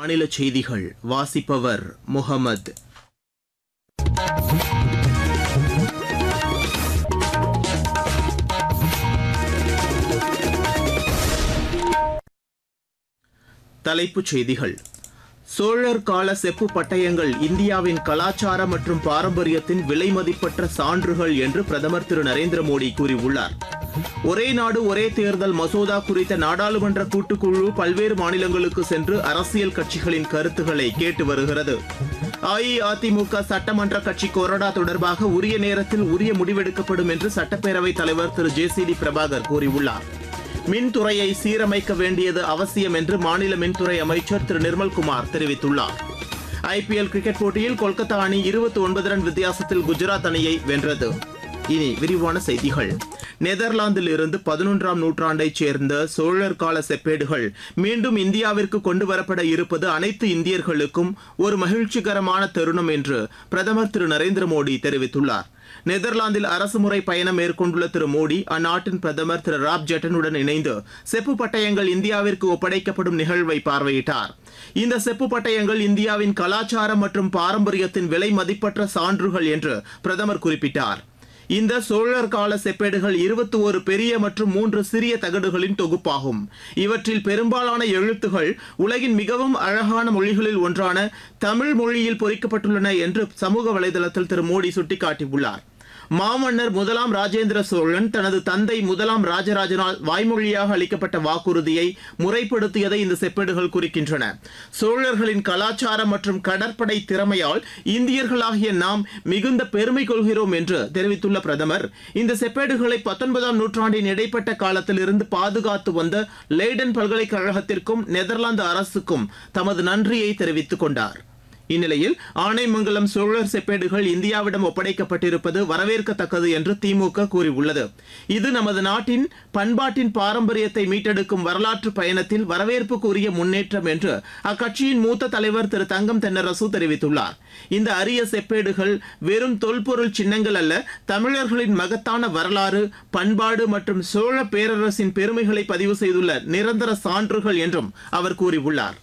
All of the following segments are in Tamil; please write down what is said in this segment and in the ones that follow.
மாநில செய்திகள் வாசிப்பவர் முகமது தலைப்புச் செய்திகள் சோழர் கால செப்பு பட்டயங்கள் இந்தியாவின் கலாச்சார மற்றும் பாரம்பரியத்தின் விலைமதிப்பற்ற சான்றுகள் என்று பிரதமர் திரு நரேந்திர மோடி கூறியுள்ளார் ஒரே நாடு ஒரே தேர்தல் மசோதா குறித்த நாடாளுமன்ற கூட்டுக்குழு பல்வேறு மாநிலங்களுக்கு சென்று அரசியல் கட்சிகளின் கருத்துக்களை கேட்டு வருகிறது அஇஅதிமுக சட்டமன்ற கட்சி கொறடா தொடர்பாக உரிய நேரத்தில் உரிய முடிவெடுக்கப்படும் என்று சட்டப்பேரவைத் தலைவர் திரு ஜே சி டி பிரபாகர் கூறியுள்ளார் மின்துறையை சீரமைக்க வேண்டியது அவசியம் என்று மாநில மின்துறை அமைச்சர் திரு நிர்மல்குமார் தெரிவித்துள்ளார் ஐபிஎல் கிரிக்கெட் போட்டியில் கொல்கத்தா அணி இருபத்தி ஒன்பது ரன் வித்தியாசத்தில் குஜராத் அணியை வென்றது இனி விரிவான செய்திகள் நெதர்லாந்தில் இருந்து பதினொன்றாம் நூற்றாண்டைச் சேர்ந்த சோழர் கால செப்பேடுகள் மீண்டும் இந்தியாவிற்கு கொண்டு வரப்பட இருப்பது அனைத்து இந்தியர்களுக்கும் ஒரு மகிழ்ச்சிகரமான தருணம் என்று பிரதமர் திரு நரேந்திர மோடி தெரிவித்துள்ளார் நெதர்லாந்தில் அரசுமுறை பயணம் மேற்கொண்டுள்ள திரு மோடி அந்நாட்டின் பிரதமர் திரு ராப் ஜெட்டனுடன் இணைந்து செப்பு பட்டயங்கள் இந்தியாவிற்கு ஒப்படைக்கப்படும் நிகழ்வை பார்வையிட்டார் இந்த செப்பு பட்டயங்கள் இந்தியாவின் கலாச்சாரம் மற்றும் பாரம்பரியத்தின் விலை மதிப்பற்ற சான்றுகள் என்று பிரதமர் குறிப்பிட்டார் இந்த சோழர் கால செப்பேடுகள் இருபத்தி ஒரு பெரிய மற்றும் மூன்று சிறிய தகடுகளின் தொகுப்பாகும் இவற்றில் பெரும்பாலான எழுத்துகள் உலகின் மிகவும் அழகான மொழிகளில் ஒன்றான தமிழ் மொழியில் பொறிக்கப்பட்டுள்ளன என்று சமூக வலைதளத்தில் திரு மோடி சுட்டிக்காட்டியுள்ளார் மாமன்னர் முதலாம் ராஜேந்திர சோழன் தனது தந்தை முதலாம் ராஜராஜனால் வாய்மொழியாக அளிக்கப்பட்ட வாக்குறுதியை முறைப்படுத்தியதை இந்த செப்பேடுகள் குறிக்கின்றன சோழர்களின் கலாச்சாரம் மற்றும் கடற்படை திறமையால் இந்தியர்களாகிய நாம் மிகுந்த பெருமை கொள்கிறோம் என்று தெரிவித்துள்ள பிரதமர் இந்த செப்பேடுகளை பத்தொன்பதாம் நூற்றாண்டின் இடைப்பட்ட காலத்தில் இருந்து பாதுகாத்து வந்த லெய்டன் பல்கலைக்கழகத்திற்கும் நெதர்லாந்து அரசுக்கும் தமது நன்றியை தெரிவித்துக் கொண்டார் இந்நிலையில் ஆனைமங்கலம் சோழர் செப்பேடுகள் இந்தியாவிடம் ஒப்படைக்கப்பட்டிருப்பது வரவேற்கத்தக்கது என்று திமுக கூறியுள்ளது இது நமது நாட்டின் பண்பாட்டின் பாரம்பரியத்தை மீட்டெடுக்கும் வரலாற்று பயணத்தில் வரவேற்புக்குரிய முன்னேற்றம் என்று அக்கட்சியின் மூத்த தலைவர் திரு தங்கம் தென்னரசு தெரிவித்துள்ளார் இந்த அரிய செப்பேடுகள் வெறும் தொல்பொருள் சின்னங்கள் அல்ல தமிழர்களின் மகத்தான வரலாறு பண்பாடு மற்றும் சோழ பேரரசின் பெருமைகளை பதிவு செய்துள்ள நிரந்தர சான்றுகள் என்றும் அவர் கூறியுள்ளார்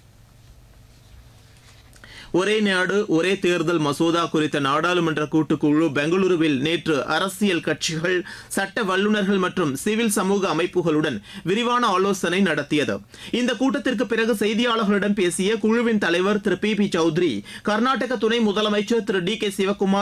ஒரே நாடு ஒரே தேர்தல் மசோதா குறித்த நாடாளுமன்ற கூட்டுக்குழு பெங்களூருவில் நேற்று அரசியல் கட்சிகள் சட்ட வல்லுநர்கள் மற்றும் சிவில் சமூக அமைப்புகளுடன் விரிவான ஆலோசனை நடத்தியது இந்த கூட்டத்திற்கு பிறகு செய்தியாளர்களிடம் பேசிய குழுவின் தலைவர் திரு பி பி சௌத்ரி கர்நாடக துணை முதலமைச்சர் திரு டி கே சிவக்குமார்